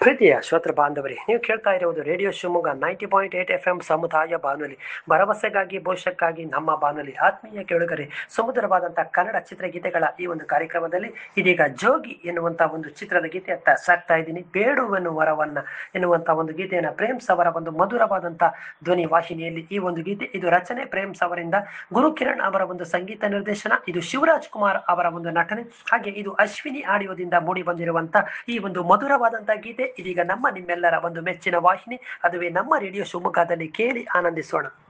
ಪ್ರೀತಿಯ ಶ್ರೋತೃ ಬಾಂಧವರೇ ನೀವು ಕೇಳ್ತಾ ಇರುವುದು radio Shivamogga ninety point eight F M ಸಮುದಾಯ ಬಾನುಲಿ ಭರವಸೆಗಾಗಿ ಭವಿಷ್ಯಕ್ಕಾಗಿ ನಮ್ಮ ಬಾನುಲಿ ಆತ್ಮೀಯ ಕೇಳುಗರೆ ಸುಮಧುರವಾದಂಥ ಕನ್ನಡ ಚಿತ್ರಗೀತೆಗಳ ಈ ಒಂದು ಕಾರ್ಯಕ್ರಮದಲ್ಲಿ ಇದೀಗ ಜೋಗಿ ಎನ್ನುವಂಥ ಒಂದು ಚಿತ್ರದ ಗೀತೆಯತ್ತ ಸಾಕ್ತಾ ಇದ್ದೀನಿ ಬೇಡುವೆನ್ನು ವರವನ್ನ ಎನ್ನುವಂಥ ಒಂದು ಗೀತೆಯನ್ನು ಪ್ರೇಮ್ಸ್ ಅವರ ಒಂದು ಮಧುರವಾದಂಥ ಧ್ವನಿ ವಾಹಿನಿಯಲ್ಲಿ ಈ ಒಂದು ಗೀತೆ ಇದು ರಚನೆ ಪ್ರೇಮ್ಸ್ ಅವರಿಂದ ಗುರುಕಿರಣ್ ಅವರ ಒಂದು ಸಂಗೀತ ನಿರ್ದೇಶನ ಇದು ಶಿವರಾಜ್ ಕುಮಾರ್ ಅವರ ಒಂದು ನಟನೆ ಹಾಗೆ ಇದು ಅಶ್ವಿನಿ ಆಡಿಯೋದಿಂದ ಮೂಡಿ ಬಂದಿರುವಂತ ಈ ಒಂದು ಮಧುರವಾದಂತ ಗೀತೆ ಇದೀಗ ನಮ್ಮ ನಿಮ್ಮೆಲ್ಲರ ಒಂದು ಮೆಚ್ಚಿನ ವಾಹಿನಿ ಅದುವೇ ನಮ್ಮ ರೇಡಿಯೋ ಶಿವಮೊಗ್ಗದಲ್ಲಿ ಕೇಳಿ ಆನಂದಿಸೋಣ